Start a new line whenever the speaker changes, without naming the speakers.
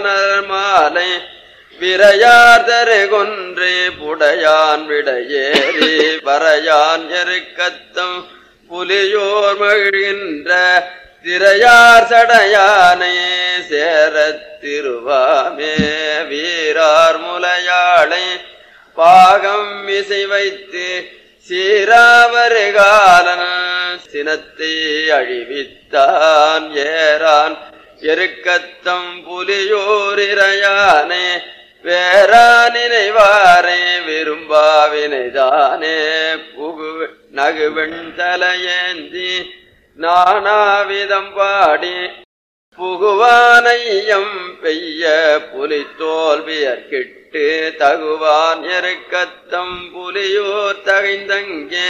வானர் மாலை விரையாதரு கொன்று புடையான் விடையேறி வரையான் எருக்கத்தம் புலியோர் மகிழ்கின்ற திரையார் சடையானை சேரத் திருவாமே வீரார் முலையாளை பாகம் இசை வைத்து சீராவருகாலன் சினத்தை அழிவித்தான் ஏறான் எருக்கத்தம் புலியோரிரையானே வேறா நினைவாரே விரும்பாவினைதானே புகு நகுவெண் தலையேந்தி நானாவிதம் பாடி புகுவானையம் பெய்ய புலி தோல்வியற்கிட்டு தகுவான் எருக்கத்தம் புலியோர் தகைந்தங்கே